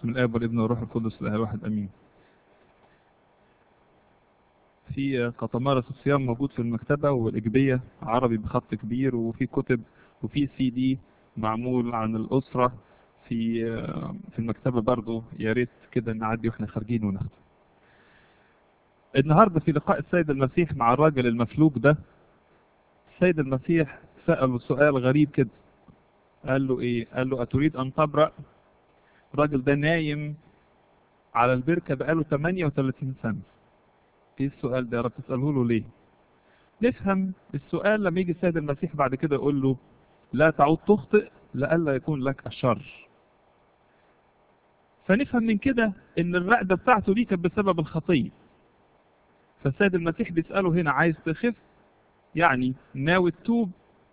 بسم الاب والابن والروح القدس الاله الواحد امين في قطمارة الصيام موجود في المكتبة والإجبية عربي بخط كبير وفي كتب وفي سي دي معمول عن الأسرة في في المكتبة برضو يا ريت كده نعدي واحنا خارجين وناخده. النهارده في لقاء السيد المسيح مع الراجل المفلوج ده السيد المسيح سأله سؤال غريب كده قال له ايه؟ قال له أتريد أن تبرأ؟ الراجل ده نايم على البركة بقاله 38 سنة. ايه السؤال ده يا رب تسأله له ليه؟ نفهم السؤال لما يجي السيد المسيح بعد كده يقول له لا تعود تخطئ لئلا يكون لك الشر. فنفهم من كده ان الرقدة بتاعته دي كانت بسبب الخطية. فالسيد المسيح بيسأله هنا عايز تخف؟ يعني ناوي تتوب؟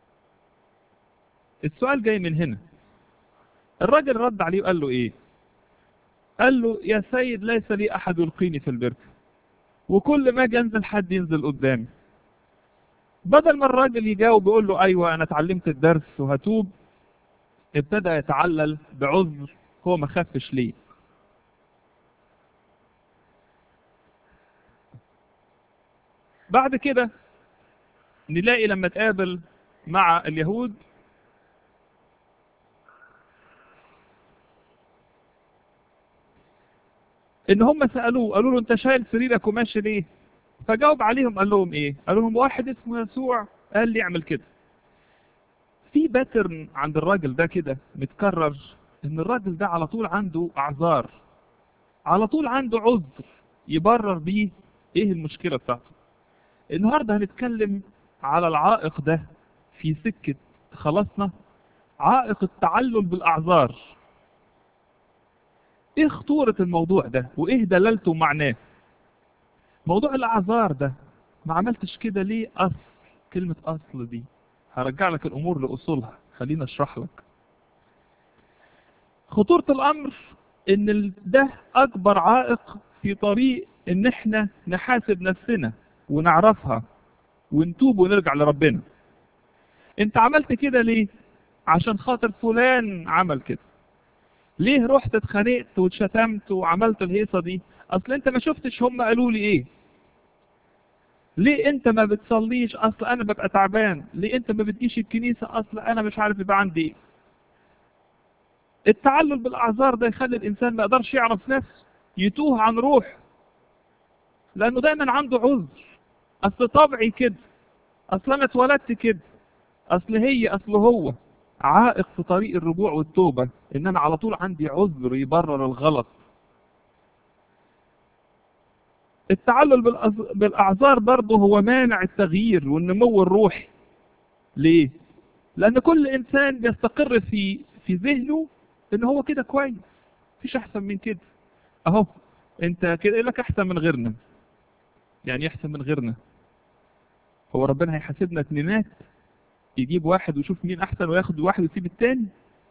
السؤال جاي من هنا. الراجل رد عليه وقال له ايه؟ قال له يا سيد ليس لي احد يلقيني في البركه. وكل ما اجي انزل حد ينزل قدامي بدل ما الراجل يجاوب يقول له ايوه انا اتعلمت الدرس وهتوب ابتدى يتعلل بعذر هو ما خافش ليه بعد كده نلاقي لما تقابل مع اليهود ان هم سالوه قالوا له انت شايل سريرك وماشي ليه فجاوب عليهم قال لهم ايه قال لهم واحد اسمه يسوع قال لي اعمل كده في باترن عند الراجل ده كده متكرر ان الراجل ده على طول عنده اعذار على طول عنده عذر يبرر بيه ايه المشكله بتاعته النهارده هنتكلم على العائق ده في سكه خلاصنا عائق التعلل بالاعذار ايه خطورة الموضوع ده وايه دلالته ومعناه موضوع الاعذار ده ما عملتش كده ليه اصل كلمة اصل دي هرجع لك الامور لاصولها خلينا اشرح لك خطورة الامر ان ده اكبر عائق في طريق ان احنا نحاسب نفسنا ونعرفها ونتوب ونرجع لربنا انت عملت كده ليه عشان خاطر فلان عمل كده ليه رحت اتخانقت واتشتمت وعملت الهيصه دي اصل انت ما شفتش هم قالوا لي ايه ليه انت ما بتصليش اصل انا ببقى تعبان ليه انت ما بتجيش الكنيسه اصل انا مش عارف يبقى عندي ايه التعلل بالاعذار ده يخلي الانسان ما يقدرش يعرف نفسه يتوه عن روح لانه دايما عنده عذر اصل طبعي كده اصل انا اتولدت كده اصل هي اصل هو عائق في طريق الرجوع والتوبة ان انا على طول عندي عذر يبرر الغلط التعلل بالاعذار برضه هو مانع التغيير والنمو الروحي ليه لان كل انسان بيستقر في في ذهنه ان هو كده كويس مفيش احسن من كده اهو انت كده لك احسن من غيرنا يعني احسن من غيرنا هو ربنا هيحاسبنا اتنينات يجيب واحد ويشوف مين احسن وياخد واحد ويسيب التاني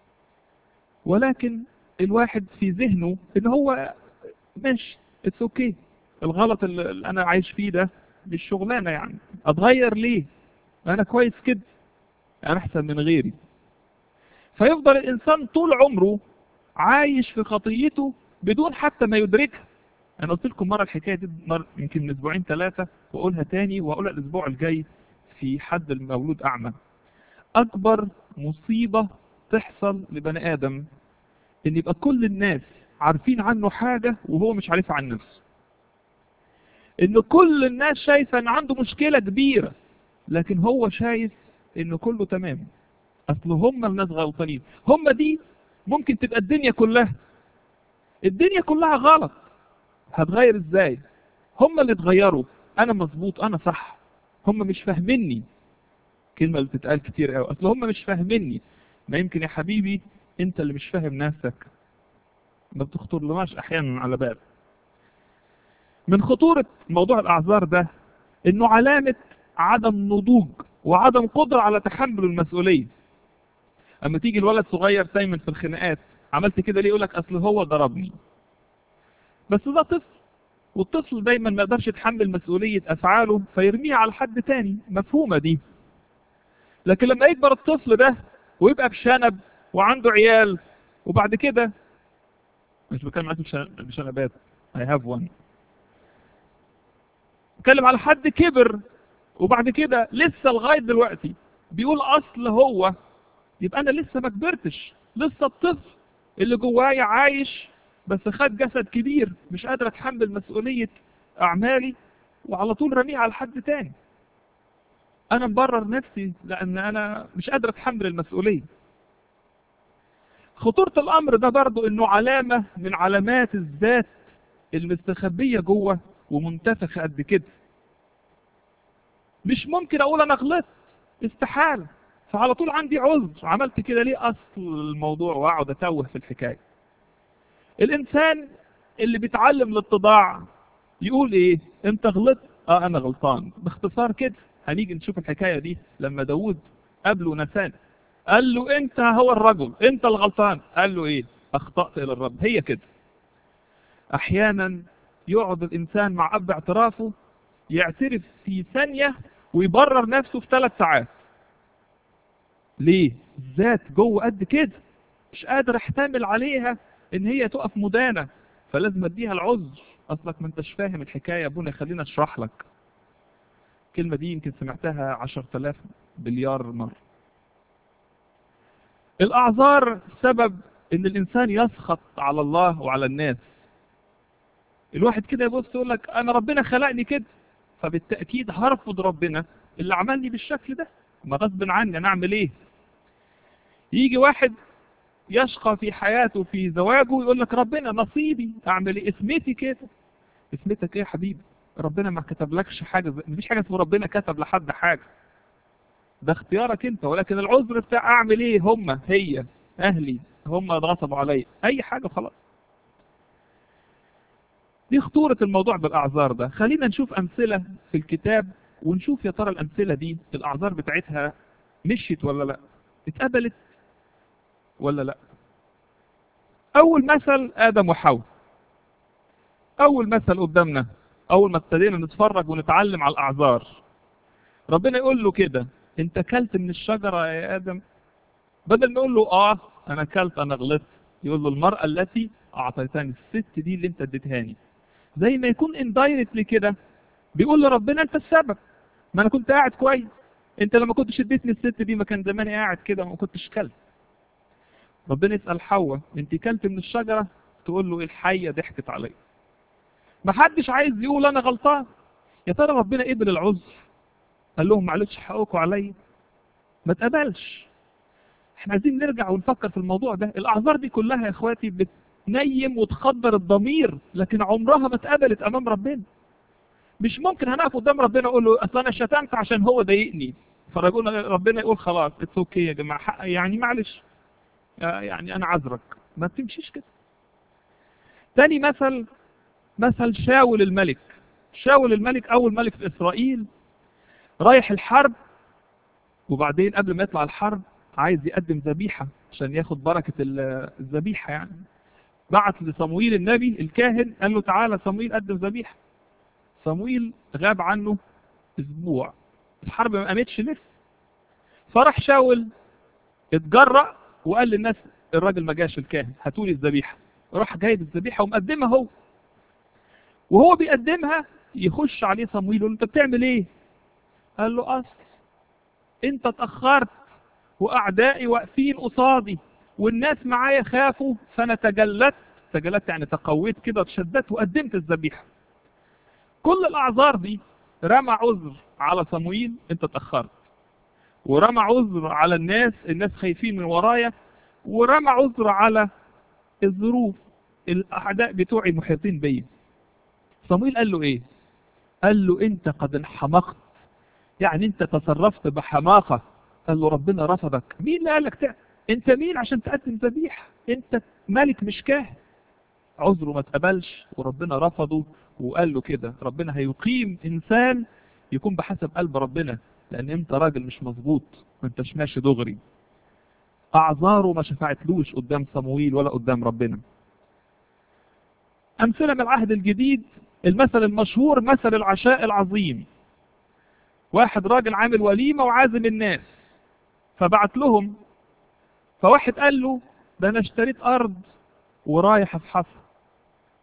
ولكن الواحد في ذهنه ان هو ماشي اتس اوكي الغلط اللي انا عايش فيه ده مش شغلانه يعني اتغير ليه انا كويس كده انا احسن من غيري فيفضل الانسان طول عمره عايش في خطيته بدون حتى ما يدركها انا قلت لكم مره الحكايه دي مره يمكن من اسبوعين ثلاثه واقولها تاني واقولها الاسبوع الجاي في حد المولود اعمى اكبر مصيبة تحصل لبني ادم ان يبقى كل الناس عارفين عنه حاجة وهو مش عارفها عن نفسه ان كل الناس شايفة ان عنده مشكلة كبيرة لكن هو شايف انه كله تمام اصل هم الناس غلطانين هم دي ممكن تبقى الدنيا كلها الدنيا كلها غلط هتغير ازاي هم اللي اتغيروا انا مظبوط انا صح هم مش فاهميني كلمة اللي بتتقال كتير قوي اصل هم مش فاهميني ما يمكن يا حبيبي انت اللي مش فاهم نفسك ما بتخطر لناش احيانا على بال من خطورة موضوع الاعذار ده انه علامة عدم نضوج وعدم قدرة على تحمل المسؤولية اما تيجي الولد صغير دايما في الخناقات عملت كده ليه يقول لك اصل هو ضربني بس ده طفل والطفل دايما ما يقدرش يتحمل مسؤولية افعاله فيرميها على حد تاني مفهومة دي لكن لما يكبر الطفل ده ويبقى بشنب وعنده عيال وبعد كده مش بتكلم على مش مش انا بات I have one بتكلم على حد كبر وبعد كده لسه لغايه دلوقتي بيقول اصل هو يبقى انا لسه ما كبرتش لسه الطفل اللي جوايا عايش بس خد جسد كبير مش قادر اتحمل مسؤوليه اعمالي وعلى طول رميه على حد تاني انا مبرر نفسي لان انا مش قادر اتحمل المسؤوليه خطورة الامر ده برضو انه علامة من علامات الذات المستخبية جوه ومنتفخة قد كده مش ممكن اقول انا غلطت استحالة فعلى طول عندي عذر عملت كده ليه اصل الموضوع واقعد اتوه في الحكاية الانسان اللي بيتعلم الاتضاع يقول ايه انت غلطت اه انا غلطان باختصار كده هنيجي نشوف الحكاية دي لما داود قابله نسان قال له انت هو الرجل انت الغلطان قال له ايه اخطأت الى الرب هي كده احيانا يقعد الانسان مع اب اعترافه يعترف في ثانية ويبرر نفسه في ثلاث ساعات ليه الذات جوه قد كده مش قادر احتمل عليها ان هي تقف مدانة فلازم اديها العذر اصلك ما انتش فاهم الحكاية يا ابونا خلينا اشرح لك الكلمة دي يمكن سمعتها عشر تلاف بليار مرة الاعذار سبب ان الانسان يسخط على الله وعلى الناس الواحد كده يبص يقول لك انا ربنا خلقني كده فبالتأكيد هرفض ربنا اللي عملني بالشكل ده ما غصب عني انا اعمل ايه يجي واحد يشقى في حياته في زواجه يقول لك ربنا نصيبي اعمل ايه اسمتي كده اسمتك ايه يا حبيبي ربنا ما كتبلكش حاجه مفيش حاجه اسمها ربنا كتب لحد حاجه ده اختيارك انت ولكن العذر بتاع اعمل ايه هم هي اهلي هم غصبوا عليا اي حاجه خلاص دي خطورة الموضوع بالأعذار ده خلينا نشوف أمثلة في الكتاب ونشوف يا ترى الأمثلة دي الأعذار بتاعتها مشيت ولا لا اتقبلت ولا لا أول مثل آدم وحواء أول مثل قدامنا أول ما ابتدينا نتفرج ونتعلم على الأعذار ربنا يقول له كده أنت كلت من الشجرة يا آدم بدل ما يقول له آه أنا كلت أنا غلطت يقول له المرأة التي أعطيتني الست دي اللي أنت اديتهاني زي ما يكون اندايركتلي كده بيقول لربنا انت السبب ما انا كنت قاعد كويس انت لما كنتش اديتني الست دي ما كان زماني قاعد كده وما كنتش كلت ربنا يسال حواء انت كلت من الشجره تقول له الحيه ضحكت عليا ما حدش عايز يقول انا غلطان يا ترى ربنا قبل العذر قال لهم معلش حقوقوا عليا ما تقبلش احنا عايزين نرجع ونفكر في الموضوع ده الاعذار دي كلها يا اخواتي بت تنيم وتخدر الضمير لكن عمرها ما اتقبلت امام ربنا مش ممكن هنقف قدام ربنا اقول له اصل انا شتمت عشان هو ضايقني فربنا ربنا يقول خلاص اتس اوكي يا جماعه حق يعني معلش يعني انا عذرك ما بتمشيش كده تاني مثل مثل شاول الملك شاول الملك اول ملك في اسرائيل رايح الحرب وبعدين قبل ما يطلع الحرب عايز يقدم ذبيحه عشان ياخد بركه الذبيحه يعني بعت لصمويل النبي الكاهن قال له تعالى صمويل قدم ذبيحه صمويل غاب عنه اسبوع الحرب ما قامتش لسه فرح شاول اتجرأ وقال للناس الراجل ما جاش الكاهن هاتوا لي الذبيحه راح جايب الذبيحه ومقدمها هو وهو بيقدمها يخش عليه صمويل يقول له انت بتعمل ايه قال له اصل انت اتاخرت واعدائي واقفين قصادي والناس معايا خافوا فانا تجلت تجلت يعني تقويت كده وتشددت وقدمت الذبيحه كل الاعذار دي رمى عذر على صمويل انت اتاخرت ورمى عذر على الناس الناس خايفين من ورايا ورمى عذر على الظروف الاعداء بتوعي محيطين بيا صمويل قال له ايه قال له انت قد انحمقت يعني انت تصرفت بحماقه قال له ربنا رفضك مين اللي قال لك تعمل انت مين عشان تقدم ذبيحه انت ملك مش كاهن عذره ما اتقبلش وربنا رفضه وقال له كده ربنا هيقيم انسان يكون بحسب قلب ربنا لان انت راجل مش مظبوط ما انتش ماشي دغري اعذاره ما شفعتلوش قدام صمويل ولا قدام ربنا امثله من العهد الجديد المثل المشهور مثل العشاء العظيم واحد راجل عامل وليمه وعازم الناس فبعت لهم فواحد قال له ده انا اشتريت ارض ورايح افحصها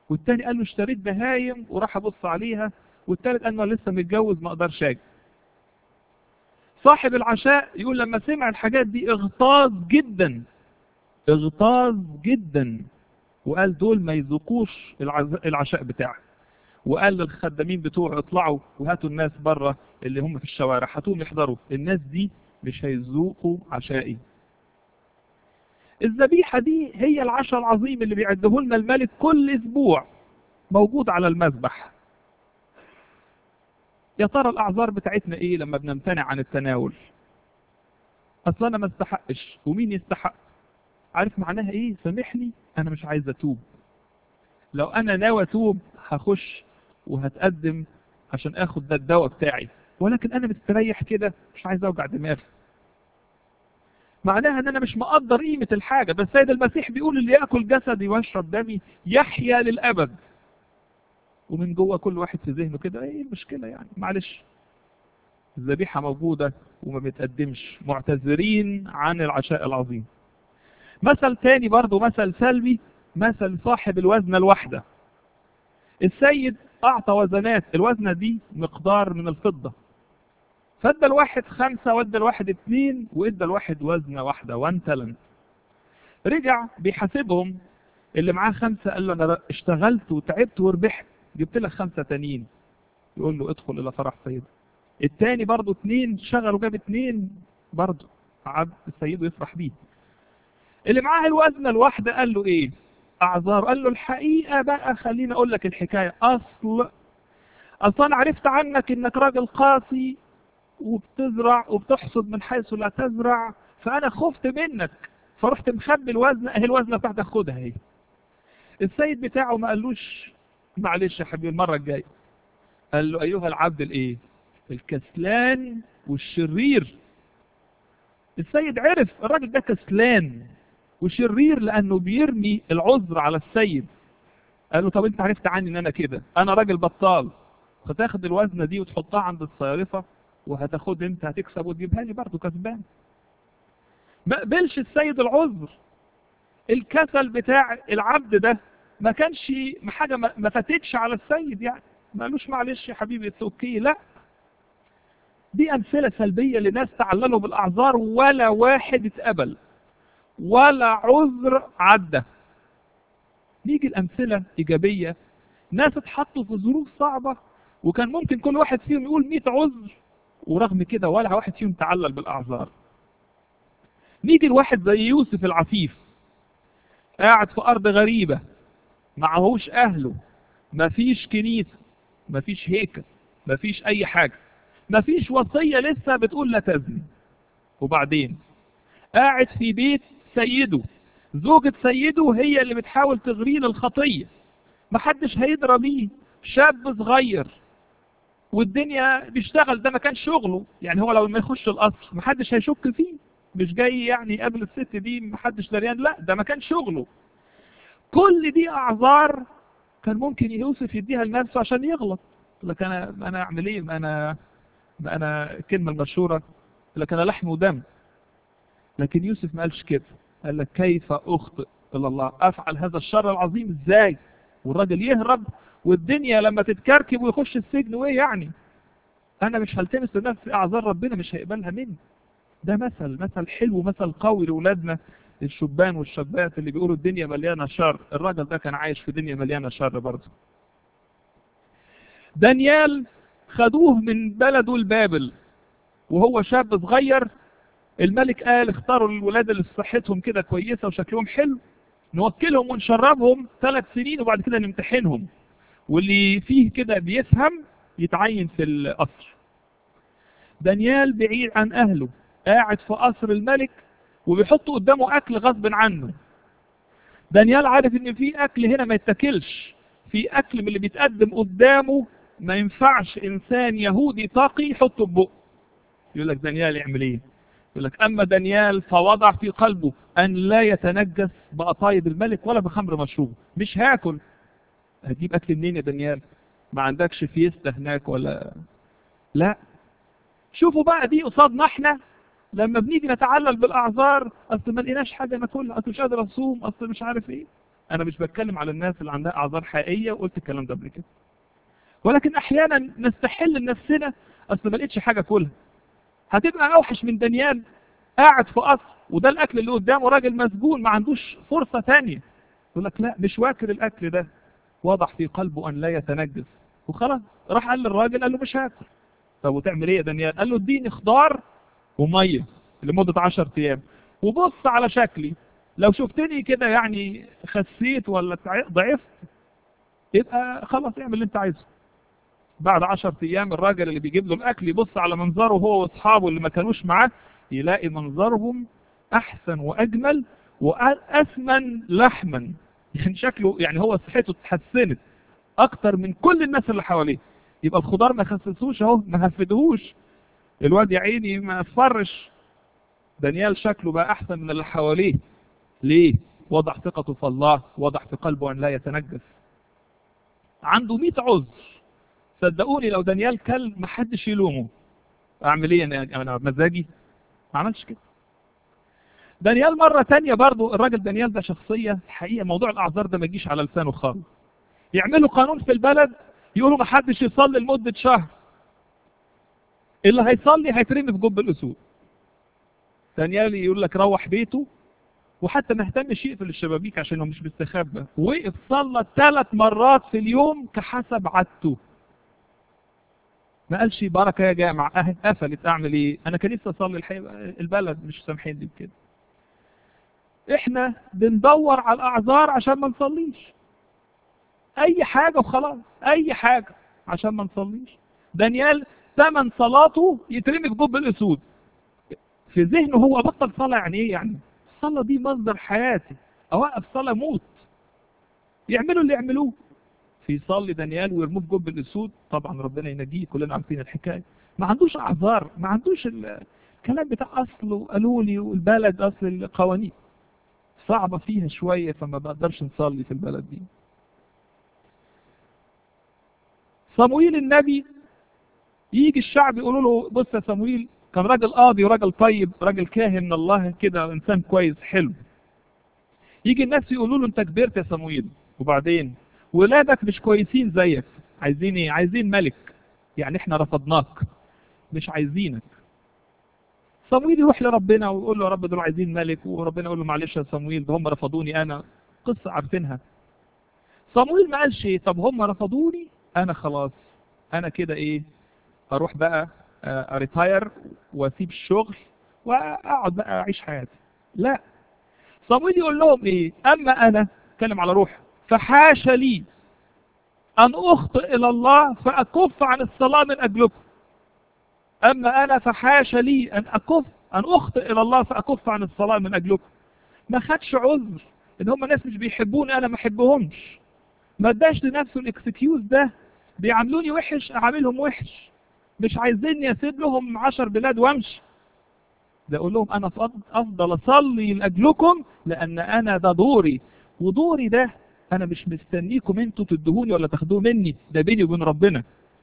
والتاني قال له اشتريت بهايم وراح ابص عليها والتالت قال له أنا لسه متجوز ما اقدرش اجي صاحب العشاء يقول لما سمع الحاجات دي اغتاظ جدا اغتاظ جدا وقال دول ما يذوقوش العز- العشاء بتاعي وقال للخدامين بتوعه اطلعوا وهاتوا الناس بره اللي هم في الشوارع هاتوهم يحضروا الناس دي مش هيذوقوا عشائي الذبيحة دي هي العشاء العظيم اللي بيعده لنا الملك كل اسبوع موجود على المذبح يا ترى الاعذار بتاعتنا ايه لما بنمتنع عن التناول اصل انا ما استحقش ومين يستحق عارف معناها ايه سامحني انا مش عايز اتوب لو انا ناوي اتوب هخش وهتقدم عشان اخد ده الدواء بتاعي ولكن انا مستريح كده مش عايز اوجع دماغي معناها ان انا مش مقدر قيمة الحاجة بس السيد المسيح بيقول اللي ياكل جسدي ويشرب دمي يحيا للابد ومن جوه كل واحد في ذهنه كده ايه المشكلة يعني معلش الذبيحة موجودة وما بتقدمش معتذرين عن العشاء العظيم مثل تاني برضو مثل سلبي مثل صاحب الوزنة الواحدة السيد أعطى وزنات الوزنة دي مقدار من الفضة فادى الواحد خمسة وادى الواحد اتنين وادى الواحد وزنة واحدة وان تالنت رجع بيحاسبهم اللي معاه خمسة قال له أنا اشتغلت وتعبت وربحت جبت لك خمسة تانيين يقول له ادخل إلى فرح سيدك التاني برضه اتنين شغل وجاب اتنين برضه عبد السيد يفرح بيه اللي معاه الوزنة الواحدة قال له ايه اعذار قال له الحقيقة بقى خليني اقول لك الحكاية اصل اصل انا عرفت عنك انك راجل قاسي وبتزرع وبتحصد من حيث لا تزرع فانا خفت منك فرحت مخبي الوزنة اهي الوزنة بتاعتك خدها اهي السيد بتاعه ما قالوش معلش يا حبيبي المرة الجاية قال له ايها العبد الايه الكسلان والشرير السيد عرف الراجل ده كسلان وشرير لانه بيرمي العذر على السيد قال له طب انت عرفت عني ان انا كده انا راجل بطال فتاخد الوزنه دي وتحطها عند الصيارفه وهتاخد انت هتكسب وتجيبها لي برضه كسبان ما قبلش السيد العذر الكسل بتاع العبد ده ما كانش حاجه ما ما فاتتش على السيد يعني ما قالوش معلش يا حبيبي اتس اوكي لا دي امثله سلبيه لناس تعللوا بالاعذار ولا واحد اتقبل ولا عذر عدى نيجي الامثله ايجابيه ناس اتحطوا في ظروف صعبه وكان ممكن كل واحد فيهم يقول 100 عذر ورغم كده ولا واحد فيهم تعلل بالاعذار نيجي لواحد زي يوسف العفيف قاعد في ارض غريبه معهوش اهله مفيش كنيسه مفيش هيكل مفيش اي حاجه مفيش وصيه لسه بتقول لا تزني وبعدين قاعد في بيت سيده زوجة سيده هي اللي بتحاول تغريه للخطية محدش هيدرى بيه شاب صغير والدنيا بيشتغل ده ما كان شغله يعني هو لو ما يخش القصر محدش هيشك فيه مش جاي يعني يقابل الست دي محدش دريان لا ده ما كان شغله كل دي اعذار كان ممكن يوسف يديها لنفسه عشان يغلط يقول لك انا انا اعمل ايه ما انا ما انا الكلمه المشهوره يقول لك انا لحم ودم لكن يوسف ما قالش كده قال لك كيف اخطئ الى الله افعل هذا الشر العظيم ازاي والراجل يهرب والدنيا لما تتكركب ويخش السجن وايه يعني انا مش هلتمس لنفسي اعذار ربنا مش هيقبلها مني ده مثل مثل حلو مثل قوي لاولادنا الشبان والشابات اللي بيقولوا الدنيا مليانه شر الراجل ده كان عايش في دنيا مليانه شر برضه دانيال خدوه من بلده لبابل وهو شاب صغير الملك قال اختاروا الولاد اللي صحتهم كده كويسه وشكلهم حلو نوكلهم ونشربهم ثلاث سنين وبعد كده نمتحنهم واللي فيه كده بيفهم يتعين في القصر دانيال بعيد عن اهله قاعد في قصر الملك وبيحطوا قدامه اكل غصب عنه دانيال عارف ان في اكل هنا ما يتاكلش في اكل من اللي بيتقدم قدامه ما ينفعش انسان يهودي تقي يحطه في بقه يقول لك دانيال يعمل ايه يقول لك اما دانيال فوضع في قلبه ان لا يتنجس بقطايب الملك ولا بخمر مشروب مش هاكل هتجيب اكل منين يا دانيال ما عندكش فيستا هناك ولا لا شوفوا بقى دي قصادنا احنا لما بنيجي نتعلل بالاعذار اصل ما لقيناش حاجه ناكلها اصل مش قادر اصوم اصل مش عارف ايه انا مش بتكلم على الناس اللي عندها اعذار حقيقيه وقلت الكلام ده قبل كده ولكن احيانا نستحل لنفسنا اصل ما لقيتش حاجه كلها هتبقى اوحش من دانيال قاعد في قصر وده الاكل اللي قدامه راجل مسجون ما عندوش فرصه ثانيه يقول لك لا مش واكل الاكل ده وضع في قلبه ان لا يتنجس وخلاص راح قال للراجل قال له مش هاكل طب وتعمل ايه يا دانيال قال له اديني خضار وميه لمده 10 ايام وبص على شكلي لو شفتني كده يعني خسيت ولا ضعفت يبقى خلاص اعمل اللي انت عايزه بعد 10 ايام الراجل اللي بيجيب له الاكل يبص على منظره هو واصحابه اللي ما كانوش معاه يلاقي منظرهم احسن واجمل واثمن لحما يعني شكله يعني هو صحته اتحسنت اكتر من كل الناس اللي حواليه يبقى الخضار ما خسسوش اهو ما هفدهوش الواد يا عيني ما فرش دانيال شكله بقى احسن من اللي حواليه ليه وضع ثقته في الله وضع في قلبه ان لا يتنجس عنده 100 عذر صدقوني لو دانيال كل ما حدش يلومه اعمل ايه انا انا مزاجي ما عملش كده دانيال مرة تانية برضو الراجل دانيال ده شخصية حقيقة موضوع الأعذار ده ما يجيش على لسانه خالص يعملوا قانون في البلد يقولوا ما حدش يصلي لمدة شهر اللي هيصلي هيترمي في جب الأسود دانيال يقول لك روح بيته وحتى ما اهتمش يقفل الشبابيك عشان هو مش مستخبى وقف صلى ثلاث مرات في اليوم كحسب عادته ما قالش بركه يا جامع اهي قفلت اعمل ايه انا كان نفسي اصلي الحقيقه البلد مش سامحين لي بكده احنا بندور على الاعذار عشان ما نصليش اي حاجه وخلاص اي حاجه عشان ما نصليش دانيال ثمن صلاته يترمي في جب الاسود في ذهنه هو بطل صلاه يعني ايه يعني الصلاه دي مصدر حياتي اوقف صلاه موت يعملوا اللي يعملوه في صلي دانيال ويرموه في جب الاسود طبعا ربنا ينجيه كلنا عارفين الحكايه ما عندوش اعذار ما عندوش الكلام بتاع اصل وقالوا لي والبلد اصل القوانين صعبه فيها شويه فما بقدرش نصلي في البلد دي صمويل النبي يجي الشعب يقولوا له بص يا صمويل كان راجل قاضي وراجل طيب راجل كاهن من الله كده انسان كويس حلو يجي الناس يقولوا له انت كبرت يا صمويل وبعدين ولادك مش كويسين زيك عايزين ايه عايزين ملك يعني احنا رفضناك مش عايزينك صمويل يروح لربنا ويقول له يا رب دول عايزين ملك وربنا يقول له معلش يا صمويل ده هم رفضوني انا قصه عارفينها صمويل ما قالش ايه طب هم رفضوني انا خلاص انا كده ايه اروح بقى اريتاير واسيب الشغل واقعد بقى اعيش حياتي لا صمويل يقول لهم ايه اما انا اتكلم على روحي فحاش لي أن أخطئ إلى الله فأكف عن الصلاة من أجلكم أما أنا فحاش لي أن أكف أن أخطئ إلى الله فأكف عن الصلاة من أجلكم ما خدش عذر إن هم ناس مش بيحبوني أنا ما أحبهمش ما اداش لنفسه الإكسكيوز ده بيعاملوني وحش أعاملهم وحش مش عايزيني أسيب لهم عشر بلاد وأمشي ده أقول لهم أنا أفضل أصلي لأجلكم لأن أنا ده دوري ودوري ده انا مش مستنيكم انتوا تدهوني ولا تاخدوه مني ده بيني وبين ربنا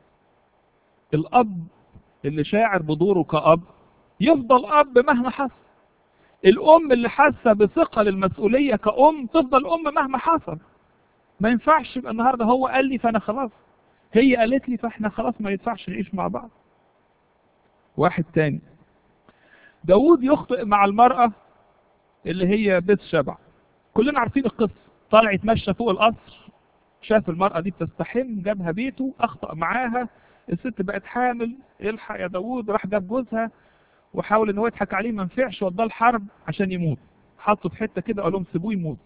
الاب اللي شاعر بدوره كاب يفضل اب مهما حصل الام اللي حاسه بثقل المسؤوليه كأم تفضل ام مهما حصل ما ينفعش يبقى النهارده هو قال لي فانا خلاص هي قالت لي فاحنا خلاص ما ينفعش نعيش مع بعض واحد تاني داود يخطئ مع المرأة اللي هي بيت شبع كلنا عارفين القصة طالع يتمشى فوق القصر شاف المرأة دي بتستحم جابها بيته أخطأ معاها الست بقت حامل الحق يا داوود راح جاب جوزها وحاول ان هو يضحك عليه ما نفعش وداه الحرب عشان يموت حطه في حته كده قال لهم سيبوه يموت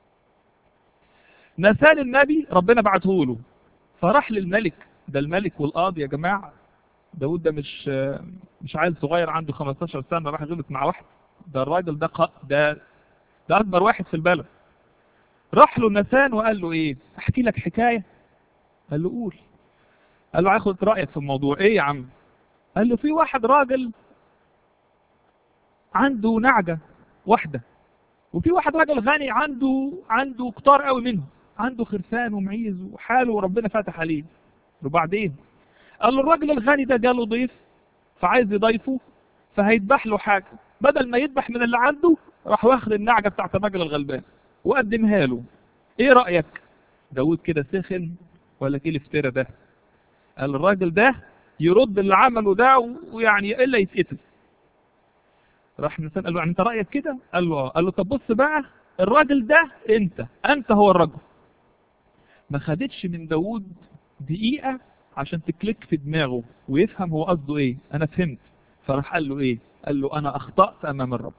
نسان النبي ربنا بعته له فراح للملك ده الملك والقاضي يا جماعه داود ده مش مش عيل صغير عنده 15 سنه راح غلط مع واحد ده الراجل ده ق... ده ده اكبر واحد في البلد راح له نسان وقال له ايه احكي لك حكايه قال له قول قال له هاخد رايك في الموضوع ايه يا عم قال له في واحد راجل عنده نعجه واحده وفي واحد راجل غني عنده عنده كتار قوي منهم عنده خرفان ومعيز وحاله وربنا فتح عليه وبعدين قال له الراجل الغني ده جاله ضيف فعايز يضيفه فهيذبح له حاجه بدل ما يذبح من اللي عنده راح واخد النعجه بتاعت الراجل الغلبان وقدمها له ايه رايك داود كده سخن ولا ايه الافتراء ده قال الراجل ده يرد اللي عمله ده ويعني الا يتقتل راح الانسان قال له يعني انت رايك كده قال له اه قال له طب بص بقى الراجل ده انت انت هو الرجل ما خدتش من داود دقيقه عشان تكليك في دماغه ويفهم هو قصده ايه انا فهمت فراح قال له ايه قال له انا اخطات امام الرب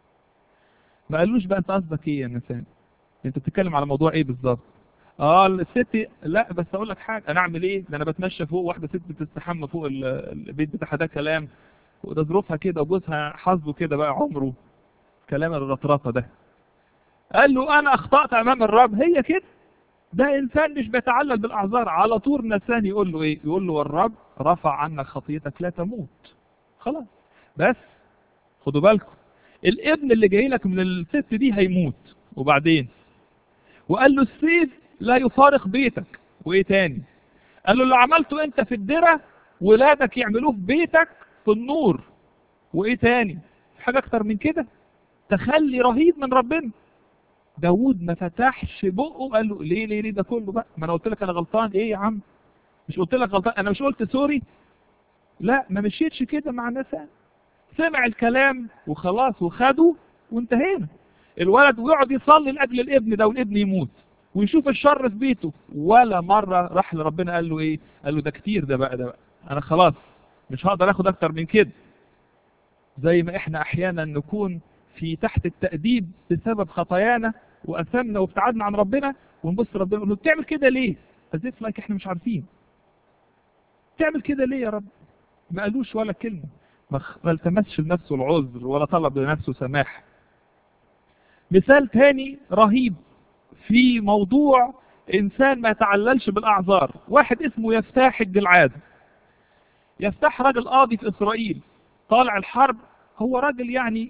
ما قالوش بقى انت قصدك ايه يا نسان انت بتتكلم على موضوع ايه بالظبط اه الست لا بس اقول لك حاجه انا اعمل ايه ده انا بتمشى فوق واحده ست بتستحمى فوق ال- البيت بتاعها ده كلام وده ظروفها كده وجوزها حظه كده بقى عمره كلام الرطرطه ده قال له انا اخطات امام الرب هي كده ده انسان مش بيتعلل بالاعذار على طول نسان يقول له ايه يقول له والرب رفع عنك خطيتك لا تموت خلاص بس خدوا بالكم الابن اللي جاي لك من الست دي هيموت وبعدين وقال له السيف لا يفارق بيتك وايه تاني قال له اللي عملته انت في الدرة ولادك يعملوه في بيتك في النور وايه تاني في حاجة اكتر من كده تخلي رهيب من ربنا داود ما فتحش بقه قال له ليه ليه ليه ده كله بقى ما انا قلت لك انا غلطان ايه يا عم مش قلت لك غلطان انا مش قلت سوري لا ما مشيتش كده مع الناس سمع الكلام وخلاص وخده وانتهينا الولد ويقعد يصلي لاجل الابن ده والابن يموت ويشوف الشر في بيته ولا مره راح لربنا قال له ايه قال له ده كتير ده بقى ده بقى انا خلاص مش هقدر اخد اكتر من كده زي ما احنا احيانا نكون في تحت التأديب بسبب خطايانا واثمنا وابتعدنا عن ربنا ونبص ربنا نقول له بتعمل كده ليه؟ ازيف لايك احنا مش عارفين. بتعمل كده ليه يا رب؟ ما قالوش ولا كلمه ما خ- ما التمسش لنفسه العذر ولا طلب لنفسه سماح. مثال تاني رهيب في موضوع انسان ما يتعللش بالاعذار، واحد اسمه يفتاح الجلعاد. يفتح راجل قاضي في اسرائيل طالع الحرب هو راجل يعني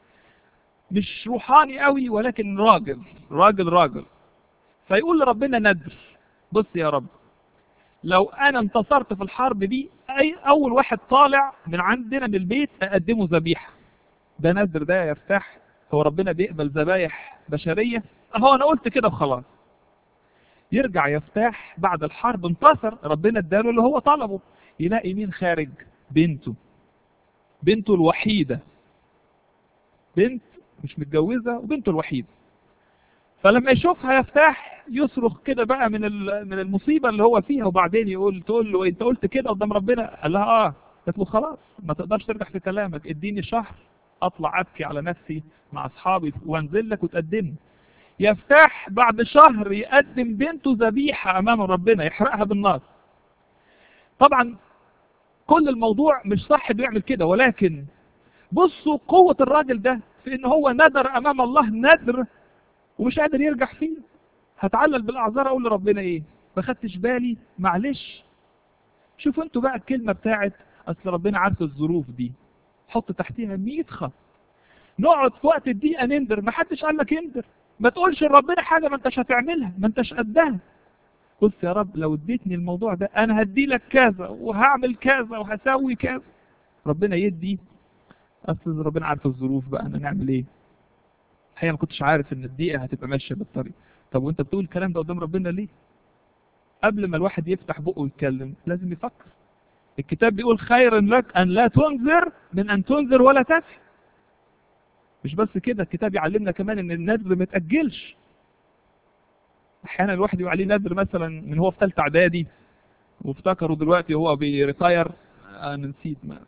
مش روحاني قوي ولكن راجل راجل راجل فيقول لربنا ندر بص يا رب لو انا انتصرت في الحرب دي اي اول واحد طالع من عندنا من البيت اقدمه ذبيحه ده ندر ده يفتح هو ربنا بيقبل ذبايح بشريه اهو انا قلت كده وخلاص يرجع يفتح بعد الحرب انتصر ربنا اداله اللي هو طلبه يلاقي مين خارج بنته بنته الوحيده بنت مش متجوزه وبنته الوحيده فلما يشوفها يفتح يصرخ كده بقى من ال- من المصيبه اللي هو فيها وبعدين يقول تقول له انت قلت كده قدام ربنا قال لها اه قالت له خلاص ما تقدرش ترجع في كلامك اديني شهر اطلع ابكي على نفسي مع اصحابي وانزل لك وتقدمني يفتح بعد شهر يقدم بنته ذبيحه امام ربنا يحرقها بالنار طبعا كل الموضوع مش صح انه يعمل كده ولكن بصوا قوة الراجل ده في ان هو ندر امام الله ندر ومش قادر يرجع فيه هتعلل بالاعذار اقول لربنا ايه ما خدتش بالي معلش شوفوا انتوا بقى الكلمة بتاعت اصل ربنا عارف الظروف دي حط تحتيها 100 خط نقعد في وقت الدقيقة نندر ما حدش قال لك اندر ما تقولش لربنا حاجة ما انتش هتعملها ما انتش قدها بص يا رب لو اديتني الموضوع ده انا هدي لك كذا وهعمل كذا وهسوي كذا ربنا يدي اصل ربنا عارف الظروف بقى انا نعمل ايه الحقيقه ما كنتش عارف ان الدقيقه هتبقى ماشيه بالطريق طب وانت بتقول الكلام ده قدام ربنا ليه قبل ما الواحد يفتح بقه ويتكلم لازم يفكر الكتاب بيقول خير لك ان لا تنذر من ان تنذر ولا تفي مش بس كده الكتاب يعلمنا كمان ان النذر ما يتاجلش احيانا الواحد يبقى عليه نذر مثلا من هو في ثالثه اعدادي وافتكروا دلوقتي هو بيريتاير انا نسيت ما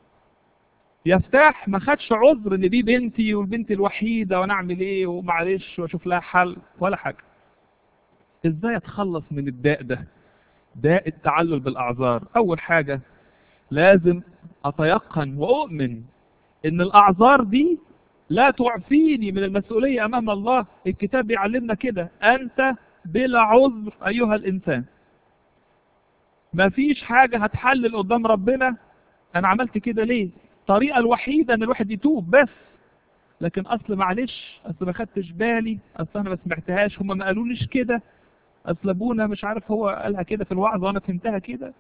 يفتح ما خدش عذر ان دي بنتي والبنت الوحيده وانا اعمل ايه ومعلش واشوف لها حل ولا حاجه ازاي اتخلص من الداء ده داء التعلل بالاعذار اول حاجه لازم اتيقن واؤمن ان الاعذار دي لا تعفيني من المسؤوليه امام الله الكتاب بيعلمنا كده انت بلا عذر ايها الانسان ما فيش حاجه هتحلل قدام ربنا انا عملت كده ليه الطريقه الوحيده ان الواحد يتوب بس لكن اصل معلش اصل ما خدتش بالي اصل انا ما سمعتهاش هم ما قالوليش كده اصل ابونا مش عارف هو قالها كده في الوعظ وانا فهمتها كده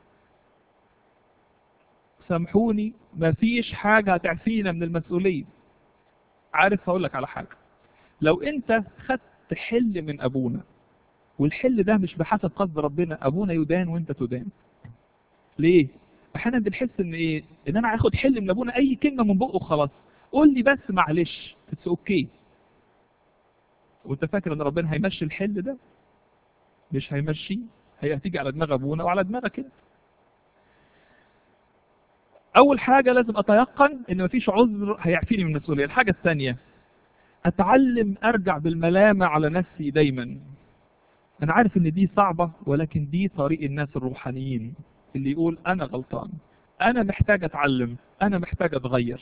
سامحوني ما فيش حاجه هتعفينا من المسؤوليه عارف هقول لك على حاجه لو انت خدت حل من ابونا والحل ده مش بحسب قصد ربنا ابونا يدان وانت تدان ليه احيانا بنحس ان ايه ان انا هاخد حل من ابونا اي كلمه من بقه خلاص قول لي بس معلش اتس اوكي وانت فاكر ان ربنا هيمشي الحل ده مش هيمشيه هي هتيجي على دماغ ابونا وعلى دماغك انت اول حاجه لازم اتيقن ان مفيش عذر هيعفيني من المسؤوليه الحاجه الثانيه اتعلم ارجع بالملامه على نفسي دايما انا عارف ان دي صعبه ولكن دي طريق الناس الروحانيين اللي يقول انا غلطان انا محتاج اتعلم انا محتاج اتغير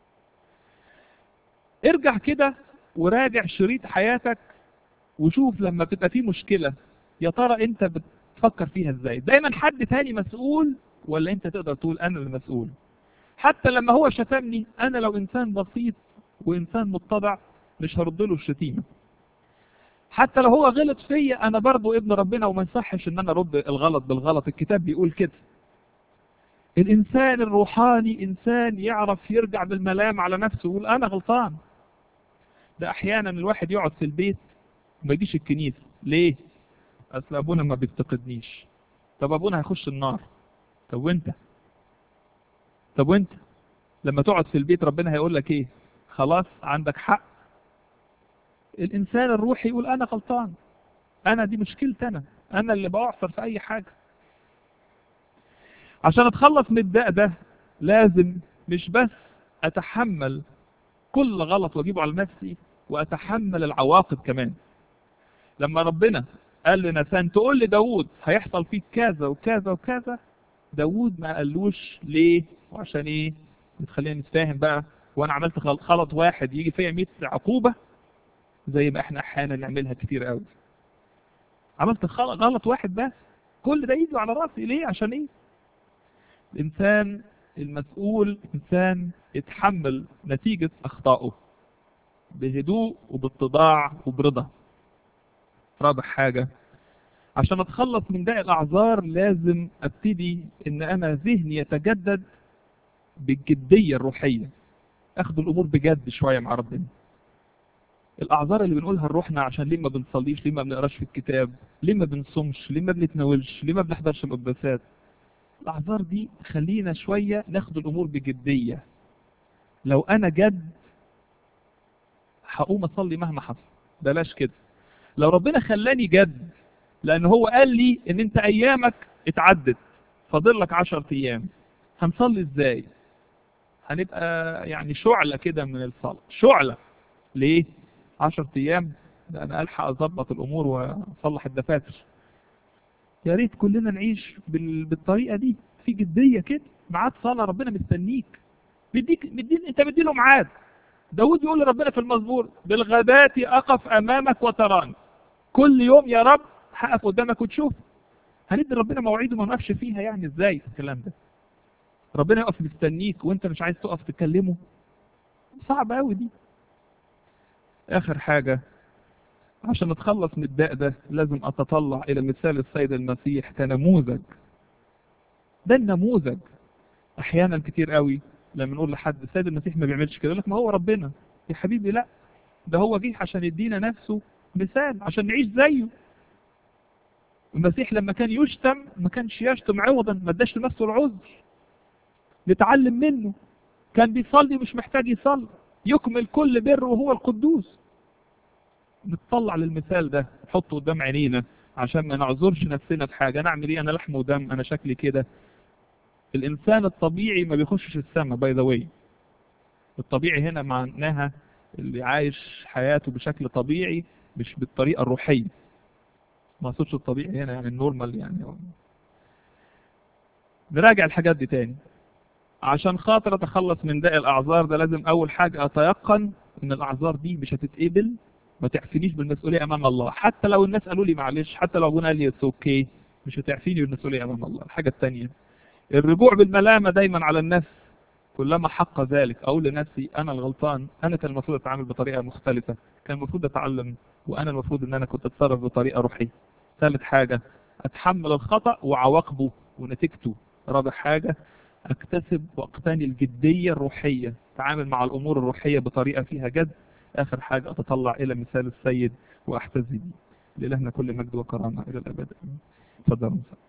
ارجع كده وراجع شريط حياتك وشوف لما بتبقى في مشكله يا ترى انت بتفكر فيها ازاي دايما حد تاني مسؤول ولا انت تقدر تقول انا المسؤول حتى لما هو شتمني انا لو انسان بسيط وانسان متضع مش هرد له الشتيمه حتى لو هو غلط فيا انا برضو ابن ربنا وما يصحش ان انا ارد الغلط بالغلط الكتاب بيقول كده الانسان الروحاني انسان يعرف يرجع بالملام على نفسه ويقول انا غلطان ده احيانا الواحد يقعد في البيت وما يجيش الكنيسه ليه اصل ابونا ما بيفتقدنيش طب ابونا هيخش النار طب وانت طب وانت لما تقعد في البيت ربنا هيقول لك ايه خلاص عندك حق الانسان الروحي يقول انا غلطان انا دي مشكلتي انا انا اللي بعصر في اي حاجه عشان اتخلص من الداء ده لازم مش بس اتحمل كل غلط واجيبه على نفسي واتحمل العواقب كمان لما ربنا قال لناثان تقول لداود هيحصل فيك كذا وكذا وكذا داود ما قالوش ليه وعشان ايه بتخلينا نتفاهم بقى وانا عملت غلط واحد يجي فيا 100 عقوبه زي ما احنا احيانا نعملها كتير قوي عملت غلط واحد بس كل ده يجي على راسي ليه عشان ايه الانسان المسؤول انسان يتحمل نتيجة اخطائه بهدوء وباتضاع وبرضا رابع حاجة عشان اتخلص من داء الاعذار لازم ابتدي ان انا ذهني يتجدد بالجدية الروحية اخد الامور بجد شوية مع ربنا الاعذار اللي بنقولها لروحنا عشان ليه ما بنصليش ليه ما بنقراش في الكتاب ليه ما بنصومش ليه ما بنتناولش ليه ما بنحضرش القداسات الاعذار دي خلينا شوية ناخد الامور بجدية لو انا جد هقوم اصلي مهما حصل بلاش كده لو ربنا خلاني جد لان هو قال لي ان انت ايامك اتعدت فاضل لك 10 ايام هنصلي ازاي هنبقى يعني شعلة كده من الصلاة شعلة ليه 10 ايام ده انا الحق اظبط الامور واصلح الدفاتر يا ريت كلنا نعيش بال... بالطريقه دي في جديه كده ميعاد صلاه ربنا مستنيك مديك مدين انت مديله ميعاد داود يقول لربنا في المزمور بالغداة اقف امامك وتراني كل يوم يا رب هقف قدامك وتشوف هندي ربنا مواعيد وما نقفش فيها يعني ازاي الكلام ده ربنا يقف مستنيك وانت مش عايز تقف تكلمه صعب قوي دي اخر حاجة عشان اتخلص من الداء ده لازم اتطلع الى مثال السيد المسيح كنموذج ده النموذج احيانا كتير قوي لما نقول لحد السيد المسيح ما بيعملش كده يقول لك ما هو ربنا يا حبيبي لا ده هو جه عشان يدينا نفسه مثال عشان نعيش زيه المسيح لما كان يشتم ما كانش يشتم عوضا ما اداش لنفسه العذر نتعلم منه كان بيصلي مش محتاج يصلي يكمل كل بر وهو القدوس نتطلع للمثال ده نحطه قدام عينينا عشان ما نعذرش نفسنا في حاجه نعمل ايه انا لحم ودم انا شكلي كده الانسان الطبيعي ما بيخشش السماء باي ذا واي الطبيعي هنا معناها اللي عايش حياته بشكل طبيعي مش بالطريقه الروحيه ما اقصدش الطبيعي هنا يعني النورمال يعني نراجع الحاجات دي تاني عشان خاطر اتخلص من داء الاعذار ده لازم اول حاجه اتيقن ان الاعذار دي مش هتتقبل ما تعفينيش بالمسؤوليه امام الله حتى لو الناس قالوا لي معلش حتى لو ابونا قال لي اتس اوكي مش هتعفيني بالمسؤوليه امام الله الحاجه الثانيه الرجوع بالملامه دايما على النفس كلما حق ذلك اقول لنفسي انا الغلطان انا كان المفروض اتعامل بطريقه مختلفه كان المفروض اتعلم وانا المفروض ان انا كنت اتصرف بطريقه روحيه ثالث حاجه اتحمل الخطا وعواقبه ونتيجته رابع حاجه اكتسب واقتني الجديه الروحيه اتعامل مع الامور الروحيه بطريقه فيها جد اخر حاجه اتطلع الى مثال السيد واحتذي بيه لإلهنا كل مجد وكرامة إلى الأبد اتفضلوا